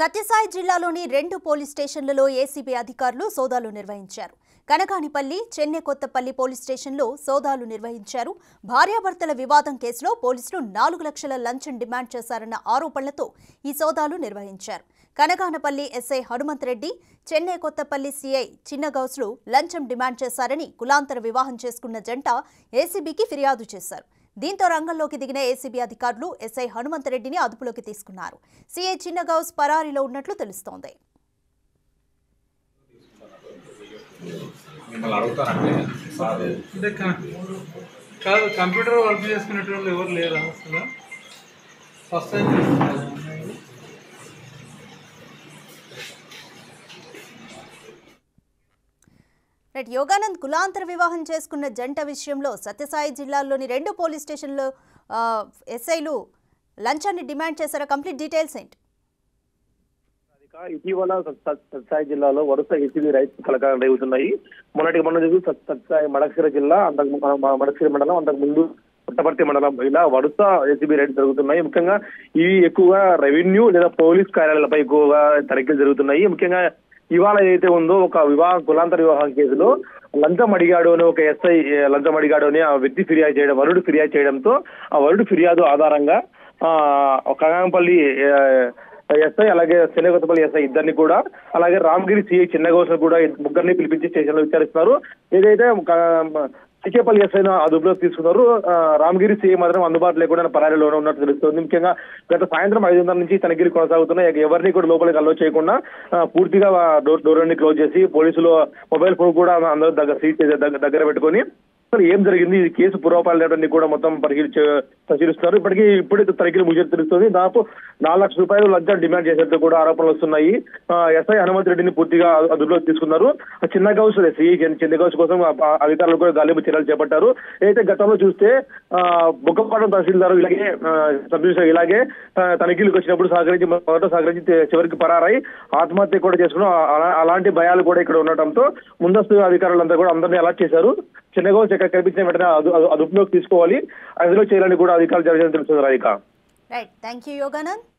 సత్యసాయి జిల్లాలోని రెండు పోలీస్ స్టేషన్లలో ఏసీబీ అధికారులు సోదాలు నిర్వహించారు కనకానిపల్లి చెన్నెకొత్తపల్లి పోలీస్ స్టేషన్లో సోదాలు నిర్వహించారు భార్యాభర్తల వివాదం కేసులో పోలీసులు నాలుగు లక్షల లంచం డిమాండ్ చేశారన్న ఆరోపణలతో ఈ సోదాలు నిర్వహించారు కనకానపల్లి ఎస్ఐ హనుమంత్ రెడ్డి చెన్నై కొత్తపల్లి సీఐ చిన్నగౌస్లు లంచం డిమాండ్ చేశారని కులాంతర వివాహం చేసుకున్న జంట ఏసీబీకి ఫిర్యాదు చేశారు దీంతో రంగంలోకి దిగిన ఏసీబీ అధికారులు ఎస్ఐ హనుమంత్ రెడ్డిని అదుపులోకి తీసుకున్నారు సీఐ చిన్నగౌస్ పరారీలో ఉన్నట్లు తెలుస్తోంది మిమ్మల్ని అడుగుతానంటే సార్ అంటే క- కాదు కంప్యూటర్ వర్క్ చేసుకునేట వాళ్ళు ఎవరు లేరా అసలు ఫస్ట్ టైం చేస్తున్నారు రైట్ యోగానంద్ కులాంతర వివాహం చేసుకున్న జంట విషయంలో సత్యసాయి జిల్లాలోని రెండు పోలీస్ స్టేషన్లో ఆ, ఎస్ఐలు లంచాన్ని డిమాండ్ చేశారా కంప్లీట్ డీటెయిల్స్ ఏంటి ఇక ఇటీవల సత్- సత్- సత్సాయి జిల్లాలో వరుస హెచ్బీ రైట్స్ కలకాలం రేగుతున్నాయి మొన్నటికి మొన్న చూసి సత్- సత్సాయి మడకసిర జిల్లా అంతకు మ- మ- మడకసిర మండలం అంతకు ముందు పుట్టపర్తి మండలం ఇలా వరుస హెచ్బీ రైట్స్ జరుగుతున్నాయి ముఖ్యంగా ఇవి ఎక్కువగా రెవెన్యూ లేదా పోలీస్ కార్యాలయాలపై ఎక్కువగా తనిఖీలు జరుగుతున్నాయి ముఖ్యంగా ఇవాళ ఏదైతే ఉందో ఒక వివాహ కులాంతర వివాహం కేసులో లంచం అడిగాడు అని ఒక ఎస్ఐ లంచం అడిగాడు అని ఆ వ్యక్తి ఫిర్యాదు చేయడం వరుడు ఫిర్యాదు చేయడంతో ఆ వరుడు ఫిర్యాదు ఆధారంగా ఆ కగాంపల్లి ఎస్ఐ అలాగే శనగతపల్లి ఎస్ఐ ఇద్దరిని కూడా అలాగే రామగిరి సిఐ చిన్నగోస కూడా ఈ ముగ్గురిని పిలిపించి స్టేషన్ లో విచారిస్తున్నారు ఏదైతే సికేపల్లి ఎస్ఐ అదుపులోకి తీసుకున్నారు ఆ, రామగిరి సిఐ మాత్రం అందుబాటులో లేకుండా పరారీలోనే ఉన్నట్టు తెలుస్తుంది ముఖ్యంగా గత సాయంత్రం ఐదున్నర నుంచి తనిఖీలు కొనసాగుతున్నాయి ఇక ఎవరిని కూడా లోపలికి అలో చేయకుండా ఆ, పూర్తిగా డోర్ డోర్ అన్ని క్లోజ్ చేసి పోలీసులు మొబైల్ ఫోన్ కూడా అందరూ దగ్గర సీట్ దగ్గర దగ్గర పెట్టుకొని అసలు ఏం జరిగింది ఈ కేసు పూర్వపాలన్నీ కూడా మొత్తం పరిశీలించ పరిశీలిస్తున్నారు ఇప్పటికీ ఇప్పుడే తనిఖీలు ముగిసి తెలుస్తుంది దాదాపు నాలుగు లక్షల రూపాయలు లంచం డిమాండ్ చేసేట్టు కూడా ఆరోపణలు వస్తున్నాయి ఆ, ఎస్ఐ హనుమంత్ రెడ్డిని పూర్తిగా అదుపులోకి తీసుకున్నారు ఆ చిన్న గౌస్ సిఐ చిన్న గౌస్ కోసం ఆ- ఆ అధికారులు కూడా గాలింపు చర్యలు చేపట్టారు అయితే గతంలో చూస్తే ఆ, బుక్కపాలెం తహసీల్దారు ఇలాగే ఆ, సబ్ డివిజన్ ఇలాగే ఆ, తనిఖీలకు వచ్చినప్పుడు సహకరించి మొదట సహకరించి తే- చివరికి పరారై ఆత్మహత్య కూడా చేసుకున్నాం అలా- అలాంటి భయాలు కూడా ఇక్కడ ఉండటంతో ముందస్తు అధికారులంతా కూడా అందరినీ అలర్ట్ చేశారు చిన్నగౌస్ ఎక్కడ కనిపించిన వెంటనే అదు- అదు- అదుపులోకి తీసుకోవాలి అదుపులో చేయాలని కూడా అధికారులు జరిగిన తెలుస్తుంది Radhika right thank you Yoganand